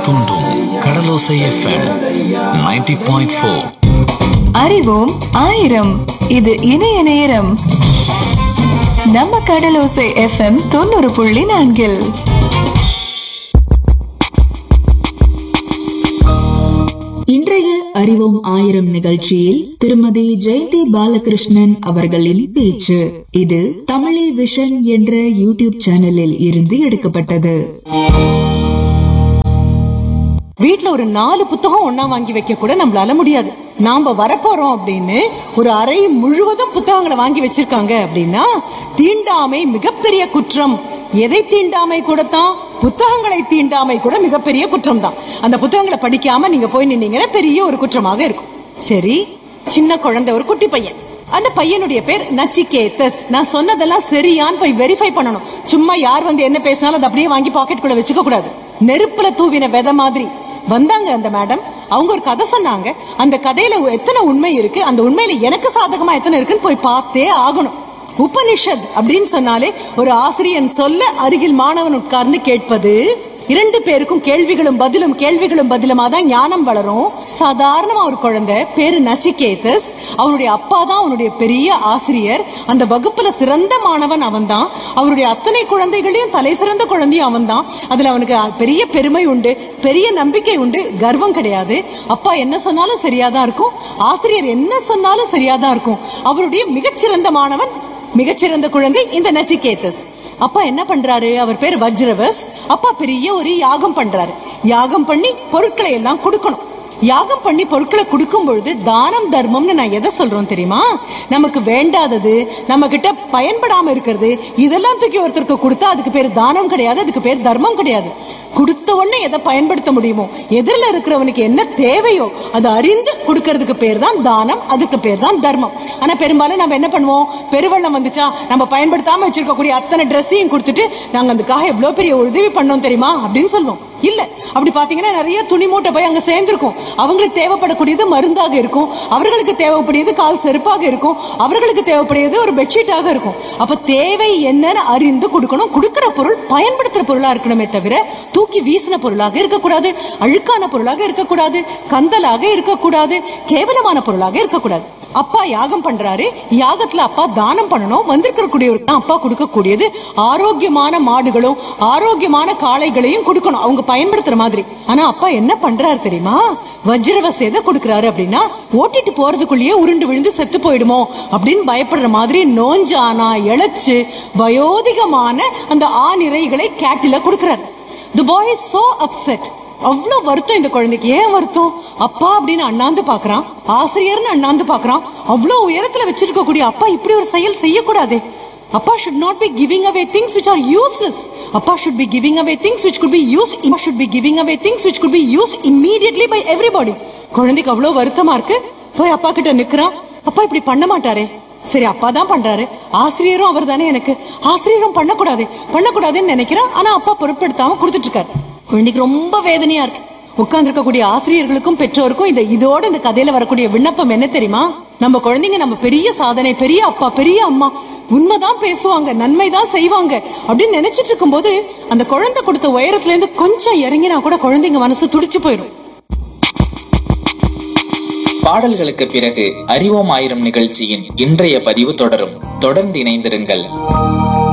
தூண்டும் கடலோசை FM 90.4 point four அறிவோம் ஆயிரம் இது இணைய நேரம் நம்ம கடலோசை எஃப்எம் தொண்ணூறு புள்ளி நான்கில் இன்றைய அறிவோம் ஆயிரம் நிகழ்ச்சியில் திருமதி ஜெயந்தி பாலகிருஷ்ணன் அவர்களின் பேச்சு இது தமிழி விஷன் என்ற யூடியூப் சேனலில் இருந்து எடுக்கப்பட்டது வீட்ல ஒரு நாலு புத்தகம் ஒண்ணா வாங்கி வைக்க கூட நம்மளால முடியாது நாம வரப்போறோம் அப்படின்னு ஒரு அறை முழுவதும் புத்தகங்களை வாங்கி வச்சிருக்காங்க அப்படின்னா தீண்டாமை மிகப்பெரிய குற்றம் எதை தீண்டாமை கூட தான் புத்தகங்களை தீண்டாமை கூட மிகப்பெரிய குற்றம் தான் அந்த புத்தகங்களை படிக்காம நீங்க போய் நின்னீங்கன்னா பெரிய ஒரு குற்றமாக இருக்கும் சரி சின்ன குழந்தை ஒரு குட்டி பையன் அந்த பையனுடைய பேர் நச்சிகேதஸ் நான் சொன்னதெல்லாம் சரியான்னு போய் வெரிஃபை பண்ணணும் சும்மா யார் வந்து என்ன பேசினாலும் அதை அப்படியே வாங்கி பாக்கெட்டுக்குள்ள வச்சுக்க கூடாது நெருப்புல தூவின விதை மாதிரி வந்தாங்க அந்த மேடம் அவங்க ஒரு கதை சொன்னாங்க அந்த கதையில எத்தனை உண்மை இருக்கு அந்த உண்மையில எனக்கு சாதகமா எத்தனை இருக்குன்னு போய் பார்த்தே ஆகணும் உபனிஷத் அப்படின்னு சொன்னாலே ஒரு ஆசிரியன் சொல்ல அருகில் மாணவன் உட்கார்ந்து கேட்பது இரண்டு பேருக்கும் கேள்விகளும் பதிலும் கேள்விகளும் பதிலுமா தான் ஞானம் வளரும் சாதாரணமா ஒரு குழந்தை பேரு நச்சிகேதஸ் அவனுடைய அப்பா தான் அவனுடைய பெரிய ஆசிரியர் அந்த வகுப்புல சிறந்த மாணவன் அவன்தான் அவருடைய அத்தனை குழந்தைகளையும் தலை சிறந்த குழந்தையும் அவன்தான் அதுல அவனுக்கு பெரிய பெருமை உண்டு பெரிய நம்பிக்கை உண்டு கர்வம் கிடையாது அப்பா என்ன சொன்னாலும் சரியாதான் இருக்கும் ஆசிரியர் என்ன சொன்னாலும் சரியாதான் இருக்கும் அவருடைய மிகச்சிறந்த மாணவன் மிகச்சிறந்த குழந்தை இந்த நச்சிகேதஸ் அப்பா என்ன பண்றாரு அவர் பேர் வஜ்ரவஸ் அப்பா பெரிய ஒரு யாகம் பண்றாரு யாகம் பண்ணி பொருட்களை எல்லாம் கொடுக்கணும் யாகம் பண்ணி பொருட்களை கொடுக்கும் பொழுது தானம் தர்மம்னு நான் எதை சொல்றோம் தெரியுமா நமக்கு வேண்டாதது நம்ம கிட்ட பயன்படாம இருக்கிறது இதெல்லாம் தூக்கி ஒருத்தருக்கு கொடுத்தா அதுக்கு பேர் தானம் கிடையாது அதுக்கு பேர் தர்மம் கிடையாது கொடுத்த உடனே எதை பயன்படுத்த முடியுமோ எதிரில் இருக்கிறவனுக்கு என்ன தேவையோ அதை அறிந்து கொடுக்கறதுக்கு பேர் தான் தானம் அதுக்கு பேர் தான் தர்மம் ஆனா பெரும்பாலும் நம்ம என்ன பண்ணுவோம் பெருவெள்ளம் வந்துச்சா நம்ம பயன்படுத்தாம வச்சிருக்கக்கூடிய அத்தனை ட்ரெஸ்ஸையும் கொடுத்துட்டு நாங்க அதுக்காக எவ்வளவு பெரிய உதவி பண்ணோம் தெரியுமா அப்படின்னு சொல்லுவோம் இல்ல அப்படி பாத்தீங்கன்னா நிறைய துணி மூட்டை போய் அங்க சேர்ந்திருக்கும் அவங்களுக்கு தேவைப்படக்கூடியது மருந்தாக இருக்கும் அவர்களுக்கு தேவைப்படியது கால் செருப்பாக இருக்கும் அவர்களுக்கு தேவைப்படியது ஒரு பெட்ஷீட்டாக இருக்கும் அப்ப தேவை என்னன்னு அறிந்து கொடுக்கணும் கொடுக்கிற பொருள் பயன்படுத்துற பொருளா இருக்கணுமே தவிர தூக்கி வீசின பொருளாக இருக்கக்கூடாது அழுக்கான பொருளாக இருக்கக்கூடாது கந்தலாக இருக்கக்கூடாது கேவலமான பொருளாக இருக்கக்கூடாது அப்பா யாகம் பண்றாரு யாகத்துல அப்பா தானம் பண்ணணும் வந்திருக்கக்கூடியவருக்கு அப்பா கொடுக்கக்கூடியது ஆரோக்கியமான மாடுகளும் ஆரோக்கியமான காளைகளையும் கொடுக்கணும் அவங்க பயன்படுத்துற மாதிரி ஆனா அப்பா என்ன பண்றாரு தெரியுமா வஜ்ரவஸ் எதை கொடுக்கறாரு அப்படின்னா ஓட்டிட்டு போறதுக்குள்ளேயே உருண்டு விழுந்து செத்து போயிடுமோ அப்படின்னு பயப்படுற மாதிரி நோஞ்சானா இழைச்சு வயோதிகமான அந்த ஆநிறைகளை கேட்டில கொடுக்கறாரு the boy is so upset அவ்வளவு வருத்தம் இந்த குழந்தைக்கு ஏன் வருத்தம் அப்பா அப்படின்னு அண்ணாந்து பாக்குறான் ஆசிரியர்னு அண்ணாந்து பாக்குறான் அவ்வளவு உயரத்துல வச்சிருக்க கூடிய அப்பா இப்படி ஒரு செயல் செய்யக்கூடாதே அப்பா should not be giving away things which are useless அப்பா should be giving away things which could be used அப்பா should be giving away things which could be used immediately by everybody குழந்தைக்கு அவ்வளவு வருத்தமா இருக்கு போய் அப்பா கிட்ட நிக்கிறான் அப்பா இப்படி பண்ண மாட்டாரே சரி அப்பா தான் பண்றாரு ஆசிரியரும் அவர் தானே எனக்கு ஆசிரியரும் பண்ணக்கூடாது பண்ணக்கூடாதுன்னு நினைக்கிறான் ஆனா அப்பா பொருட்படுத்தாம கொடுத்துட்டு இருக்காரு குழந்தைக்கு ரொம்ப வேதனையா இருக்கு உட்கார்ந்துருக்கக்கூடிய ஆசிரியர்களுக்கும் பெற்றோருக்கும் இந்த இதோட இந்த கதையில வரக்கூடிய விண்ணப்பம் என்ன தெரியுமா நம்ம குழந்தைங்க நம்ம பெரிய சாதனை பெரிய அப்பா பெரிய அம்மா உண்மைதான் பேசுவாங்க நன்மை தான் செய்வாங்க அப்படின்னு நினைச்சிட்டு இருக்கும்போது அந்த குழந்தை கொடுத்த உயரத்துல இருந்து கொஞ்சம் இறங்கினா கூட குழந்தைங்க மனசு துடிச்சு போயிடும் பாடல்களுக்கு பிறகு அறிவோம் ஆயிரம் நிகழ்ச்சியின் இன்றைய பதிவு தொடரும் தொடர்ந்து இணைந்திருங்கள்